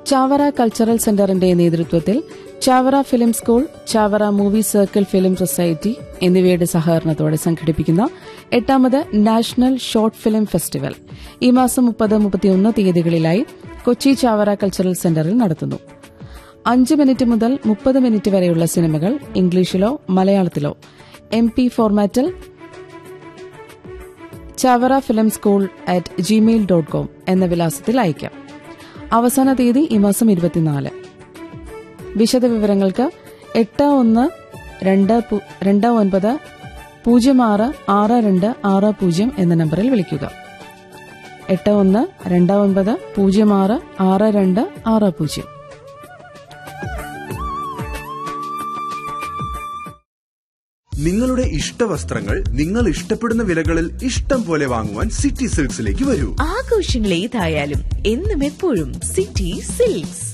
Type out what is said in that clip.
Chavara cultural സെന്ററിന്റെ നേതൃത്വത്തിൽ Chavara film school Chavara movie circle film society എന്നിവയുടെ സഹകരണത്തോടെ സംഘടിപ്പിക്കുന്ന എട്ടാമത് നാഷണൽ ഷോർട്ട് ഫിലിം ഫെസ്റ്റിവൽ ഈ മാസം മുപ്പത് മുപ്പത്തിയൊന്ന് തീയതികളിലായി കൊച്ചി ചാവറ കൾച്ചറൽ സെന്ററിൽ നടത്തുന്നു അഞ്ച് മിനിറ്റ് മുതൽ മുപ്പത് മിനിറ്റ് വരെയുള്ള സിനിമകൾ ഇംഗ്ലീഷിലോ മലയാളത്തിലോ എം പി ഫോർമാറ്റിൽ Chavara film school at Gmail dot com എന്ന വിലാസത്തിൽ അയക്കാം അവസാന തീയതി ഈ മാസം ഇരുപത്തിനാല് വിശദവിവരങ്ങൾക്ക് എട്ട് ഒന്ന് രണ്ട് പു- രണ്ട് ഒൻപത് പൂജ്യം ആറ് ആറ് രണ്ട് ആറ് പൂജ്യം എന്ന നമ്പറിൽ വിളിക്കുക എട്ട് ഒന്ന് രണ്ട് ഒൻപത് പൂജ്യം ആറ് ആറ് രണ്ട് ആറ് പൂജ്യം നിങ്ങളുടെ ഇഷ്ടവസ്ത്രങ്ങൾ നിങ്ങൾ ഇഷ്ടപ്പെടുന്ന വിലകളിൽ ഇഷ്ടം പോലെ വാങ്ങുവാൻ സിറ്റി സിൽക്സിലേക്ക് വരൂ ആഘോഷങ്ങൾ ഏതായാലും എന്നും എപ്പോഴും സിറ്റി സിൽക്സ്